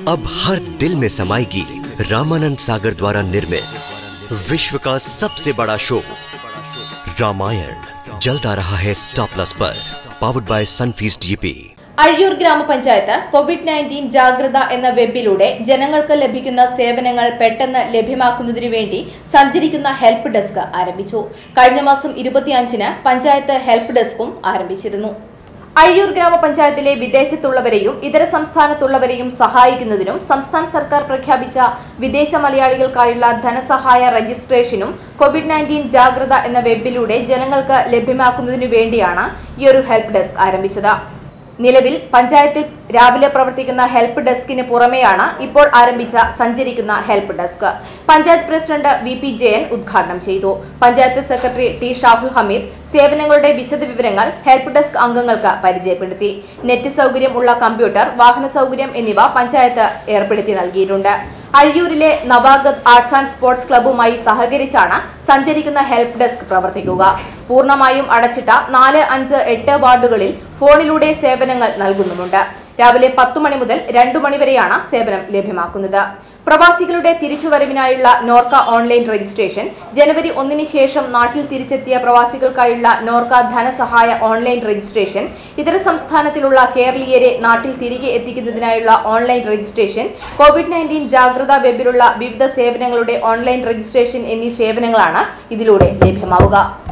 अब हर दिल में समाएगी रामानंद सागर द्वारा निर्मित विश्व का सबसे बड़ा शो रामायण जल्द आ रहा है स्टार प्लस पर powered by Sunfeast GP Azhiyur ഗ്രാമപഞ്ചായത്ത് കോവിഡ് നയൻറ്റീൻ ജാഗ്രത എന്ന വെബിലൂടെ ജനങ്ങൾക്ക് ലഭിക്കുന്ന സേവനങ്ങൾ പെട്ടെന്ന് ലഭ്യമാക്കുന്നതിനു വേണ്ടി സഞ്ചരിക്കുന്ന ഹെൽപ്പ് ഡെസ്ക് ആരംഭിച്ചു കഴിഞ്ഞ മാസം ഇരുപത്തിയഞ്ചിന് പഞ്ചായത്ത് ഹെൽപ്പ് ഡെസ്കും ആരംഭിച്ചിരുന്നു അഴിയൂർ ഗ്രാമപഞ്ചായത്തിലെ വിദേശത്തുള്ളവരെയും ഇതര സംസ്ഥാനത്തുള്ളവരെയും സഹായിക്കുന്നതിനും സംസ്ഥാന സർക്കാർ പ്രഖ്യാപിച്ച വിദേശ മലയാളികൾക്കായുള്ള ധനസഹായ രജിസ്ട്രേഷനും കോവിഡ് നയൻറ്റീൻ ജാഗ്രത എന്ന വെബിലൂടെ ജനങ്ങൾക്ക് ലഭ്യമാക്കുന്നതിനു വേണ്ടിയാണ് ഈ ഒരു ഹെൽപ്പ് ഡെസ്ക് ആരംഭിച്ചത് നിലവിൽ പഞ്ചായത്തിൽ രാവിലെ പ്രവർത്തിക്കുന്ന ഹെൽപ്പ് ഡെസ്കിന് പുറമെയാണ് ഇപ്പോൾ ആരംഭിച്ച സഞ്ചരിക്കുന്ന help desk panchayat president V P Jayan ഉദ്ഘാടനം ചെയ്തു പഞ്ചായത്ത് സെക്രട്ടറി ടി ഷാഹുൽ ഹമീദ് സേവനങ്ങളുടെ വിശദവിവരങ്ങൾ ഹെൽപ്പ് ഡെസ്ക് അംഗങ്ങൾക്ക് പരിചയപ്പെടുത്തി നെറ്റ് സൗകര്യം ഉള്ള കമ്പ്യൂട്ടർ വാഹന സൗകര്യം എന്നിവ പഞ്ചായത്ത് ഏർപ്പെടുത്തി നൽകിയിട്ടുണ്ട് അഴിയൂരിലെ നവാഗത് ആർട്സ് ആൻഡ് സ്പോർട്സ് ക്ലബ്ബുമായി സഹകരിച്ചാണ് സഞ്ചരിക്കുന്ന ഹെൽപ്പ് ഡെസ്ക് പ്രവർത്തിക്കുക പൂർണ്ണമായും അടച്ചിട്ട നാല് അഞ്ച് എട്ട് വാർഡുകളിൽ ഫോണിലൂടെ സേവനങ്ങൾ നൽകുന്നുമുണ്ട് രാവിലെ പത്തു മണി മുതൽ രണ്ടു മണിവരെയാണ് സേവനം ലഭ്യമാക്കുന്നത് പ്രവാസികളുടെ തിരിച്ചുവരവിനായുള്ള നോർക്ക ഓൺലൈൻ രജിസ്ട്രേഷൻ ജനുവരി ഒന്നിന് ശേഷം നാട്ടിൽ തിരിച്ചെത്തിയ പ്രവാസികൾക്കായുള്ള നോർക്ക ധനസഹായ ഓൺലൈൻ രജിസ്ട്രേഷൻ ഇതര സംസ്ഥാനത്തിലുള്ള കേരളീയരെ നാട്ടിൽ തിരികെ എത്തിക്കുന്നതിനായുള്ള ഓൺലൈൻ രജിസ്ട്രേഷൻ കോവിഡ് നയൻറ്റീൻ ജാഗ്രതാ വെബിലുള്ള വിവിധ സേവനങ്ങളുടെ ഓൺലൈൻ രജിസ്ട്രേഷൻ എന്നീ സേവനങ്ങളാണ് ഇതിലൂടെ ലഭ്യമാവുക